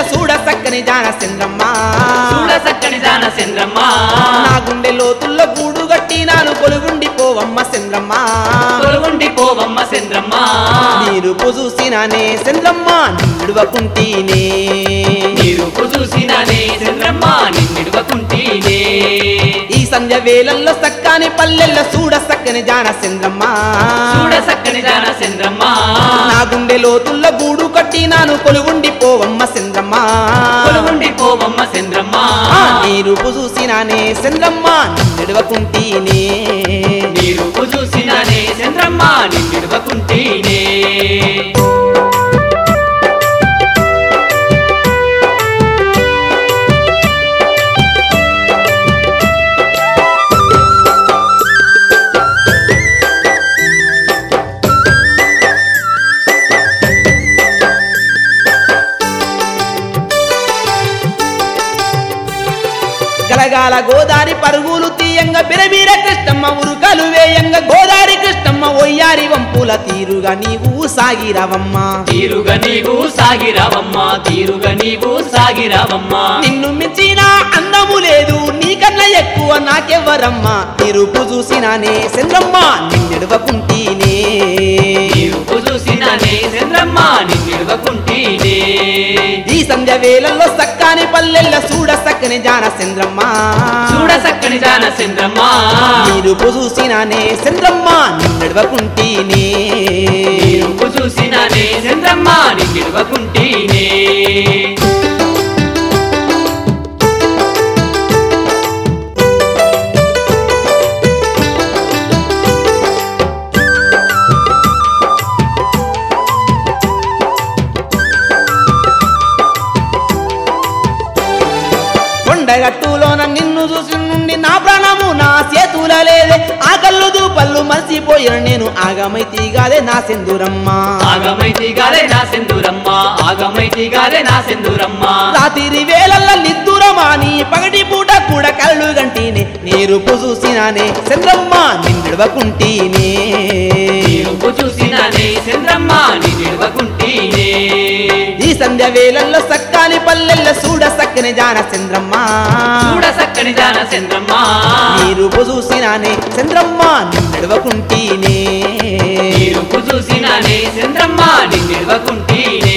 చూడ సక్కని జాన చంద్రమ్మ చూడ చక్కని దాన చంద్రమ్మ నా గుండె లోతుల్లో గూడు గట్టి నాను కొలుగుండి పోవమ్మ చంద్రమ్మ తొలగుండి పోవమ్మ చంద్రమ్మ నీరు చూసినానే చంద్రమ్మ నిడువకుంటీనే నీరు చూసినానే చంద్రమ్మ నిన్నిడువకుంటీనే ఈ సంధ్య వేళల్లో సక్కాని పల్లెల్లో చూడ సక్కని జాన చంద్రమ్మ చూడ చక్కని దాన చంద్రమ్మ నా గుండె లోతుల్లో గూడు కట్టి నాను కొలుగుండి పోవమ్మ చంద్రమ్మ తొలగుండి పోవమ్మ చంద్రమ్మ ఆ నీరు చూసినానే చంద్రమ్మ నిడువకుంటీనే నీరు చూసినానే చంద్రమ్మ నిన్నిడువకుంటీనే గలగాల గోదారి పరుగులు తీయంగా బిరబీర కృష్ణమ్మ ఉరుకలు వేయంగా గోదారి కృష్ణమ్మ ఒయ్యారి వంపుల తీరుగా నీవు సాగిరవమ్మ తీరుగా నీవు సాగిరావమ్మ తీరుగా నీవు సాగిరావమ్మ నిన్ను మించిన అందము లేదు నీకన్నా ఎక్కువ నాకెవ్వరమ్మ నిరుపు చూసినానే చంద్రమ్మ నిన్నెడవకుంటీనే నీవు చూసినానే చంద్రమ్మ నిన్నిడువకుంటీనే ఈ సంధ్య వేళల్లో సక్కాని పల్లెల్ల చూడ సక్కని జాన చంద్రమ్మ చూడ చక్కని దాన చంద్రమ్మ నిరుపు చూసినానే చంద్రమ్మ నిన్నెడవకుంటీనే నీవు చూసినానే చంద్రమ్మ నిన్నిడువకుంటీనే కొండగట్టులోన నిన్ను చూసి నుండి నా ప్రాణము నా చేతుల లేదే ఆ కళ్ళు దూపళ్ళు మర్చిపోయిన నేను ఆగమైతి గాదే నా సెందురమ్మ ఆగమైతి గారే నా సెందురమ్మ ఆగమైతి గారే నా సెందురమ్మ రాత్రి వేళల్ల నిద్దురమాని పగటి పూట కూడా కళ్ళు గంటినే నీరుపు చూసినానే చంద్రమ్మ నిన్నడవకుంటీనే నీవు చూసినానే చంద్రమ్మ నిన్నిడువకుంటీనే ఈ సంధ్య వేళల్లో సక్కాని పల్లెల్ల చూడ సక్కని జాన చంద్రమ్మ చూడ చక్కని దాన చంద్రమ్మ నీరుపు చూసినానే చంద్రమ్మ నిన్నడవకుంటీనే నీవు చూసినానే చంద్రమ్మ నిన్నిడువకుంటీనే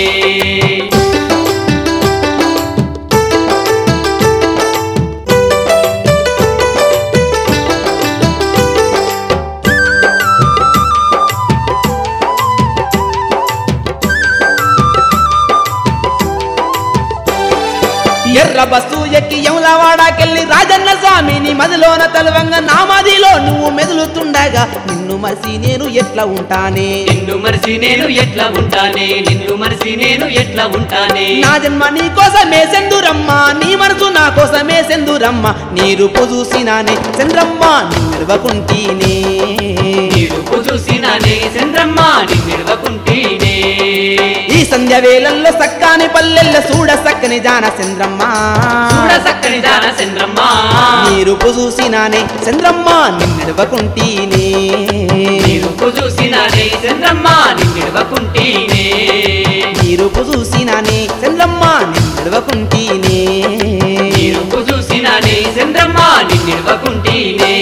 ఎర్ర బస్సు ఎక్కి యములవాడకెళ్ళి రాజన్న స్వామిని మదిలోన తలవంగ నా మదిలో నువ్వు మెదులుతుండగా నిన్ను మసి నేను ఎట్లా ఉంటానే నిన్ను మరిసి నేను ఎట్లా ఉంటానే నిన్ను మరిసి నేను ఎట్లా ఉంటానే నా జన్మ నీ కోసమే సెందురమ్మ నీ మనసు నా కోసమే సెందురమ్మ నీ రూపు చూసినానే చంద్రమ్మ నిలవకుంటీనే నీరు చూసినానే చంద్రమ్మ నిన్నిడువకుంటీనే ఈ సంధ్య వేళల్లో సక్కాని పల్లెల్లో చూడ సక్కని జాన చంద్రమ్మ చూడ చక్కని దాన చంద్రమ్మ నీ రూపు చూసినానే చంద్రమ్మ నిన్నడవకుంటీనే నీరు చూసినానే చంద్రమ్మ నిన్నిడువకుంటీనే నీ రూపు చూసినానే చంద్రమ్మ నిన్నడవకుంటీనే నీరు చూసినానే చంద్రమ్మ నిన్నిడువకుంటీనే